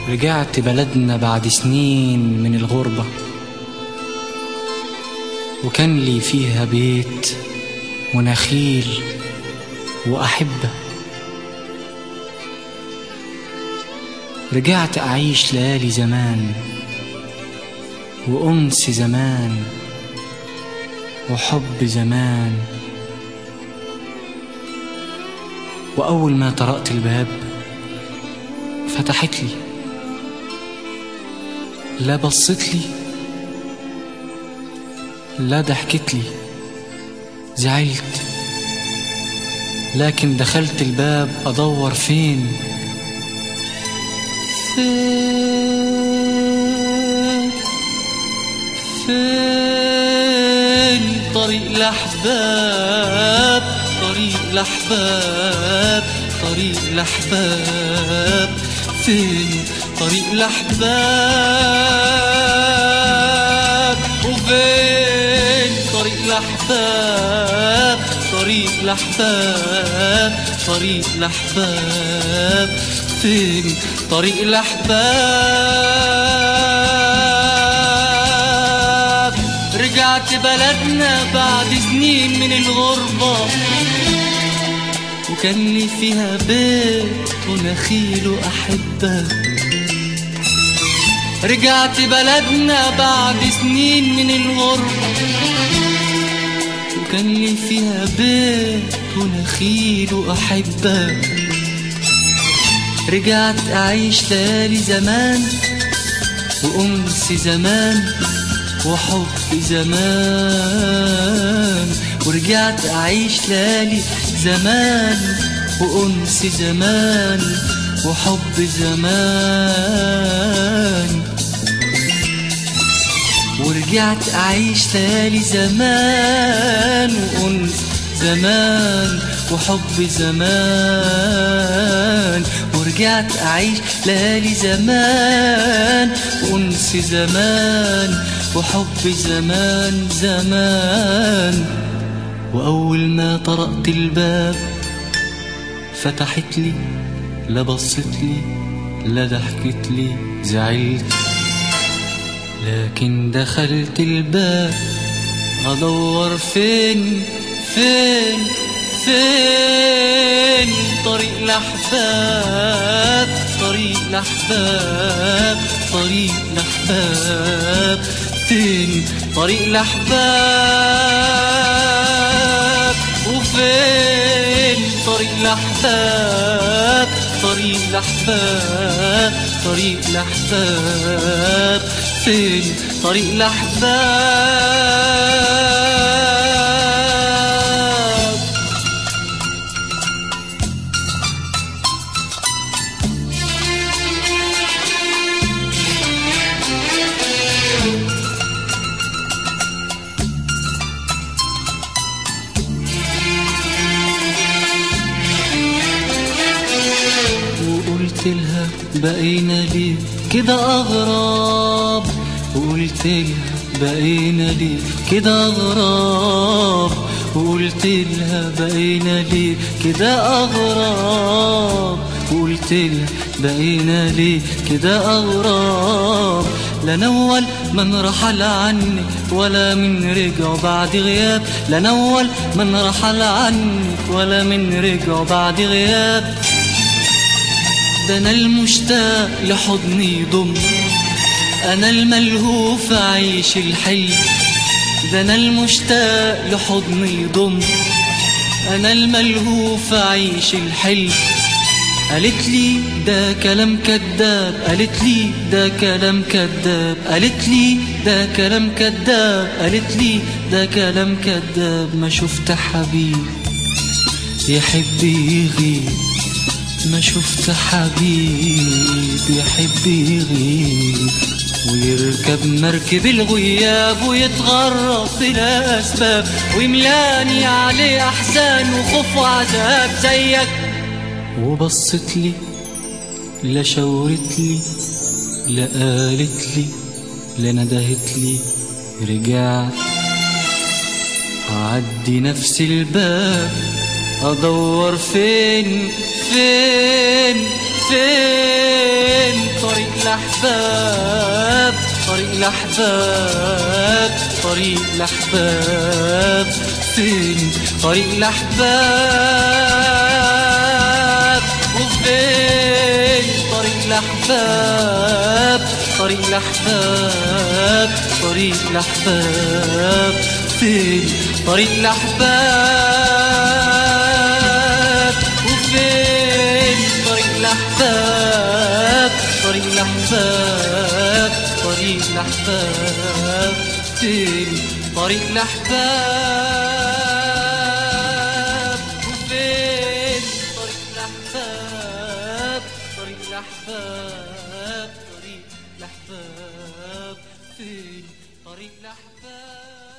رجعت بلدنا بعد سنين من الغربة وكان لي فيها بيت ونخيل وأحبة رجعت أعيش ليالي زمان وأنس زمان وحب زمان وأول ما طرقت الباب فتحت لي لا بصت لي لا ضحكت لي زعلت لكن دخلت الباب أدور فين فين فين طريق الأحباب طريق الأحباب طريق الأحباب فين طريق الأحباب وفين طريق الأحباب طريق الأحباب طريق الأحباب فين طريق الأحباب رجعت بلدنا بعد سنين من الغربة وكان لي فيها بيت ونخيل وأحبة رجعت بلدنا بعد سنين من الغربة وكان لي فيها بيت ونخيل وأحبة رجعت أعيش ليالي زمان وأنس زمان وحب زمان ورجعت أعيش ليالي زمان وأنس زمان وحب زمان ورجعت أعيش ليالي زمان وأنس زمان وحب زمان ورجعت أعيش ليالي زمان وأنس زمان وحب زمان زمان وأول ما طرقت الباب فتحت لي لا بصت لي لا ضحكت لي زعلت لكن دخلت الباب أدور فين فين فين طريق الأحباب طريق الأحباب طريق الأحباب فين طريق الأحباب وفين طريق الأحباب طريق الأحباب طريق الأحباب فين طريق الأحباب وقلت لها بقينا ليه كده أغراب وقلت لها بقينا ليه كده أغراب وقلت لها بقينا ليه كده أغراب وقلت لها بقينا ليه كده أغراب لا نول من رحل عنك ولا من رجع بعد غياب لا نول من رحل عنك ولا من رجع بعد غياب ده انا المشتاق لحضني ضم انا الملهوف عيش الحلم ده انا المشتاق لحضني ضم انا الملهوف عيش الحلم قالت لي ده كلام كذاب قالت لي ده كلام كذاب قالت لي ده كلام كذاب قالت لي ده كلام كذاب ما شفت حبيب يحب يغيب ما شفت حبيب يحب يغيب ويركب مركب الغياب ويتغرب بلا أسباب ويملاني عليه أحزان وخوف وعذاب زيك وبصت لي لا شاورت لي لا قالت لي لا ندهت لي رجعت أعدي نفس الباب أدور فين فين فين طريق الأحباب طريق الأحباب طريق الأحباب فين طريق الأحباب وفين طريق الأحباب طريق الأحباب طريق الأحباب فين طريق الأحباب وفين طريق الأحباب طريق الأحباب طريق الأحباب فين طريق الأحباب وفين طريق الأحباب طريق الأحباب طريق الأحباب فين طريق الأحباب